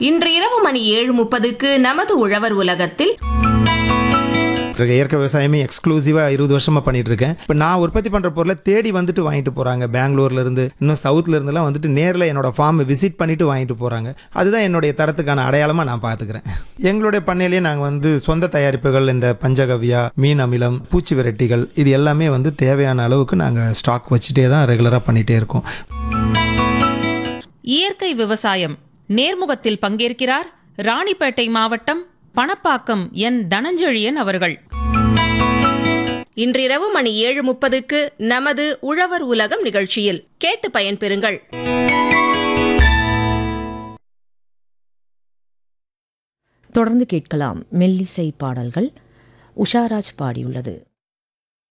இன்று இரவு மணி ஏழு முப்பதுக்கு நமது உழவர் உலகத்தில் இருக்க இயற்கை விவசாயமே எக்ஸ்க்ளூசிவாக இருபது வருஷமாக பண்ணிட்டு இருக்கேன் இப்போ நான் உற்பத்தி பண்ணுற பொருளை தேடி வந்துட்டு வாங்கிட்டு போகிறாங்க பெங்களூர்ல இருந்து இன்னும் சவுத்துல இருந்துலாம் வந்துட்டு நேரில் என்னோட ஃபார்ம் விசிட் பண்ணிட்டு வாங்கிட்டு போகிறாங்க அதுதான் என்னுடைய தரத்துக்கான அடையாளமாக நான் பார்த்துக்கிறேன் எங்களுடைய பண்ணையிலேயே நாங்கள் வந்து சொந்த தயாரிப்புகள் இந்த பஞ்சகவ்யா மீன் அமிலம் பூச்சி விரட்டிகள் இது எல்லாமே வந்து தேவையான அளவுக்கு நாங்கள் ஸ்டாக் வச்சுட்டே தான் ரெகுலராக பண்ணிகிட்டே இருக்கோம் இயற்கை விவசாயம் நேர்முகத்தில் பங்கேற்கிறார் ராணிப்பேட்டை மாவட்டம் பணப்பாக்கம் என் தனஞ்செழியன் அவர்கள் இன்றிரவு மணி ஏழு முப்பதுக்கு நமது உழவர் உலகம் நிகழ்ச்சியில் கேட்டு பயன்பெறுங்கள் தொடர்ந்து கேட்கலாம் மெல்லிசை பாடல்கள் உஷாராஜ் பாடியுள்ளது